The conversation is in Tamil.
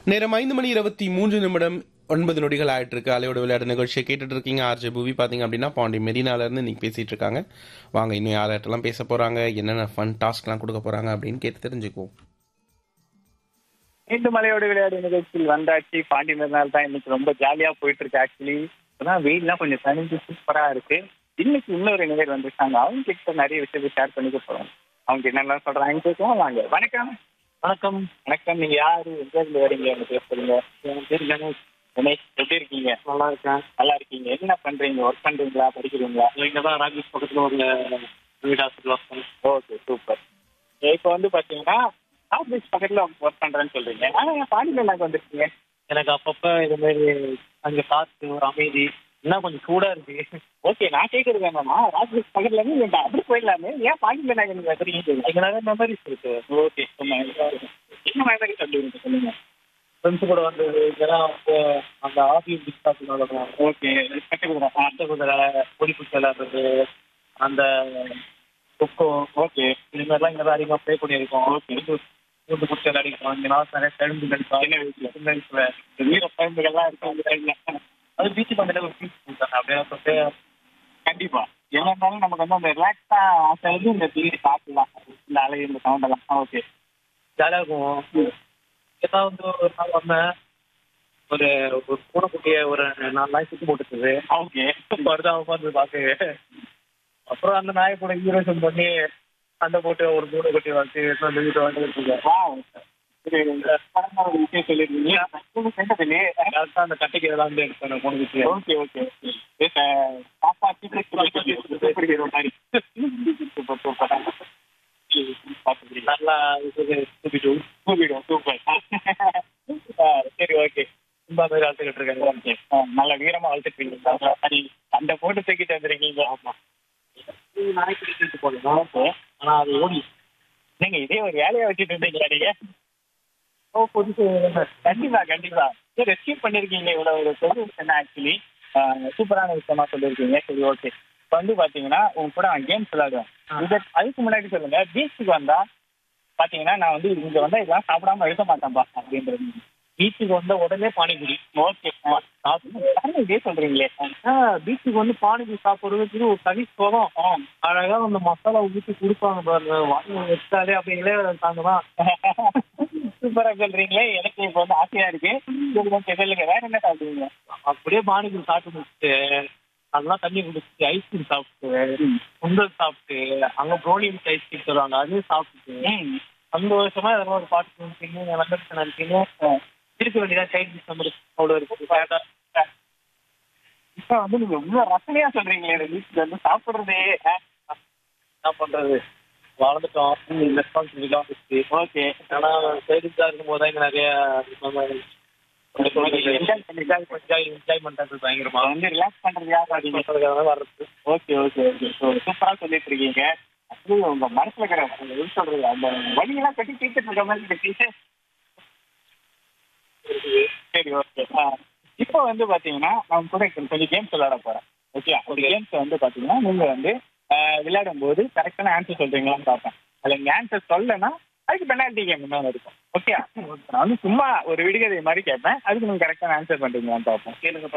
நேரம் ஐந்து மணி இருபத்தி மூன்று நிமிடம் ஒன்பது நொடிகள் ஆயிட்டு இருக்கு அலையோட விளையாட்டு நிகழ்ச்சியை கேட்டுட்டு இருக்கீங்க ஆர்ஜே புவி பாத்தீங்க அப்படின்னா பாண்டி மெரினால இருந்து நீங்க பேசிட்டு இருக்காங்க வாங்க இன்னும் யார்கிட்டலாம் பேச போறாங்க என்னென்ன ஃபன் டாஸ்க்லாம் கொடுக்க போறாங்க அப்படின்னு கேட்டு தெரிஞ்சுக்குவோம் மீண்டும் மலையோட விளையாடு நிகழ்ச்சியில் வந்தாச்சு பாண்டி மறுநாள் தான் இன்னைக்கு ரொம்ப ஜாலியா போயிட்டு இருக்கு ஆக்சுவலி இப்பதான் வெயில்லாம் கொஞ்சம் தனிஞ்சு சூப்பரா இருக்கு இன்னைக்கு இன்னொரு நிகழ் வந்திருக்காங்க அவங்க கிட்ட நிறைய விஷயத்தை ஷேர் பண்ணிக்க போறோம் அவங்க என்னெல்லாம் சொல்றாங்க கேட்கவும் வாங்க வணக்கம் வணக்கம் வணக்கம் நீங்க யாரு எங்க இருந்து வரீங்க எனக்கு பேசுறீங்க என் பேர் கணேஷ் கணேஷ் எப்படி இருக்கீங்க நல்லா இருக்கேன் நல்லா இருக்கீங்க என்ன பண்றீங்க ஒர்க் பண்றீங்களா படிக்கிறீங்களா இங்க தான் ராஜேஷ் பக்கத்துல ஒரு வீடு ஹாஸ்பிட்டல் ஒர்க் பண்ணேன் ஓகே சூப்பர் இப்போ வந்து பாத்தீங்கன்னா ஆஃபீஸ் பக்கத்துல ஒர்க் பண்றேன்னு சொல்றீங்க ஆனா என் பாண்டியில எனக்கு வந்திருக்கீங்க எனக்கு அப்பப்ப இது மாதிரி அங்க காத்து ஒரு அமைதி இன்னும் கொஞ்சம் சூடா இருக்கு ஓகே நான் கேட்கறது என்னன்னா ராஜேஷ் பக்கத்துல இருந்து நீங்க அப்படி போயிடலாமே ஏன் பாண்டியில எனக்கு நீங்க வந்துருக்கீங்க இங்க நிறைய மெமரிஸ் இருக்கு ஓகே என்ன மாதிரி சொல்லுங்க சொல்லுங்க ஃப்ரெண்ட்ஸ் கூட வந்து இதெல்லாம் வந்து அந்த ஆஃபீஸ் டிஸ்டாப் நடக்கும் ஓகே கட்டுக்கிறோம் அந்த குதிரை பொடிப்புச்சு விளையாடுறது அந்த கொக்கோ ஓகே இது மாதிரிலாம் இங்க தான் அதிகமா ப்ளே பண்ணியிருக்கோம் ஓகே கூட்டு குச்சி விளையாடிருக்கோம் இங்க நான் நிறைய கழுந்துகள் சின்ன வயசுல. சின்ன வயசுல வீர பயன்கள்லாம் இருக்கு அந்த டைம்ல அது பீச்சுக்கு வந்துட்டு ஒரு பீச் கொடுத்தாங்க அப்படியே சொல்லிட்டு கண்டிப்பா என்ன இருந்தாலும் நமக்கு வந்து அந்த ரிலாக்ஸா ஆசை வந்து இந்த தீரி சாப்பிடலாம் இந்த அலை இந்த சவுண்ட் எல்லாம் ஓகே ஜாலியா இருக்கும் ஏதாவது வந்து ஒரு நாள் வந்தேன் ஒரு ஒரு பூனைக்குட்டிய ஒரு நாலு நாய் சுத்தி போட்டுருக்குது ஓகே வருது உட்காந்து பாக்கு அப்புறம் அந்த நாயை கூட ஈரோஷன் பண்ணி சண்டை போட்டு ஒரு பூனைக்குட்டி வச்சு அந்த வீட்டை வந்து வாவ் இது படமா ஒரு விஷயம் சொல்லிருக்கீங்க கேட்டதில்லையே கரெக்டா அந்த கட்டைக்கு எல்லாம் வந்து எடுத்தேன் பூனைக்குட்டி ஓகே ஓகே ஓகே பாப்பா சூப்பர் ஹீரோ மாதிரி சூப்பர் சூப்பர் பார்த்துக்கிறீங்க நல்லா தூக்கிட்டு சூப்பர் சூப்பர் சரி ஓகே இந்த மாதிரி ஆழ்த்துக்கிட்டு இருக்காங்க ஓகே நல்ல வீரமா வளர்த்துருக்கீங்க சரி அந்த போட்டு தூக்கிட்டு வந்திருக்கீங்க ஆமா நாய் பிடிச்சிட்டு போனேன் ஓகே ஆனா அது ஓடி நீங்க இதே ஒரு வேலையா வச்சுட்டு இருந்தீங்களா நீங்க ஓ புதுசு கண்டிப்பா கண்டிப்பா சரி ரெஸ்கியூ பண்ணிருக்கீங்க இவ்வளவு ஒரு சொல்யூஷன் ஆக்சுவலி சூப்பரான விஷயமா சொல்லியிருக்கீங்க சரி ஓகே இப்போ வந்து பாத்தீங்கன்னா உங்க கூட நான் கேம்ஸ் விளையாடுவேன் ஆ. இது அதுக்கு முன்னாடி சொல்லுங்க பீச்சுக்கு வந்தா பாத்தீங்கன்னா நான் வந்து இங்க வந்தா இதெல்லாம் சாப்பிடாம இருக்க மாட்டேன்பா அப்படின்றது பீச்சுக்கு வந்த உடனே பானிபூரி ஓகே இதே சொல்றீங்களே பீச்சுக்கு வந்து பானிபூரி சாப்பிடுறதுக்கு ஒரு தனி சுகம் அழகா அந்த மசாலா ஊற்றி கொடுப்பாங்க பாருங்க வாங்கி வச்சாலே அப்படிங்களே தாங்கதான் சூப்பரா சொல்றீங்களே எனக்கு இப்போ வந்து ஆசையா இருக்கு சரி, okay, சொல்லுங்க வேற என்ன சாப்பிடுவீங்க அப்படியே பானிபூரி சாப்பிட்டு முடிச்சுட்டு அதெல்லாம் தண்ணி குடிச்சிட்டு ஐஸ்கிரீம் சாப்பிட்டு சுண்டல் சாப்பிட்டு அங்க ப்ரோனி ஐஸ்கிரீம் தருவாங்க அதையும் சாப்பிட்டு ம் சந்தோஷமா எதனா ஒரு பாட்டு நினைப்பீங்க வெங்கடேஷன் நினைப்பீங்க திருப்பி வேண்டியதா சைல்ட் நம்பர் அவ்வளோ இருக்கு இப்ப வந்து நீங்க இவ்வளவு ரசனையா சொல்றீங்களே இந்த பீச்சுக்கு வந்து சாப்பிடுறதே என்ன பண்றது வளர்ந்துட்டோம் ரெஸ்பான்சிபிலிட்டி வந்துச்சு ஓகே ஆனா சைல்டா இருக்கும் போது இங்க நிறைய என்ஜாய் என்ஜாய்மெண்ட் அது பயங்கரமா வந்து ரிலாக்ஸ் பண்றது யார் பாத்தீங்க மக்களுக்காக வர்றது ஓகே ஓகே ஓகே சூப்பரா சொல்லிட்டு இருக்கீங்க அது உங்க மனசுல இருக்கிற அந்த எப்படி சொல்றது அந்த வழியெல்லாம் கட்டி தீர்த்துட்டு இருக்க மாதிரி இருக்கு சரி ஓகே இப்போ வந்து பாத்தீங்கன்னா நான் கூட கொஞ்சம் கேம்ஸ் விளையாட போறேன் ஓகே ஒரு கேம்ஸ் வந்து பாத்தீங்கன்னா நீங்க வந்து ஆஹ், விளையாடும் போது கரெக்டான ஆன்சர் சொல்றீங்களான்னு பார்ப்பேன் அதுல நீங்க ஆன்சர் சொல்லனா அதுக்கு பெனால்ட்டி கேம் இன்னொன்று இருக்கும் ஓகே நான் வந்து சும்மா ஒரு விடுகதை மாதிரி கேட்பேன் அதுக்கு நீங்க கரெக்டான ஆன்சர் பண்றீங்களான்னு பார்ப்போம் கேளுங்க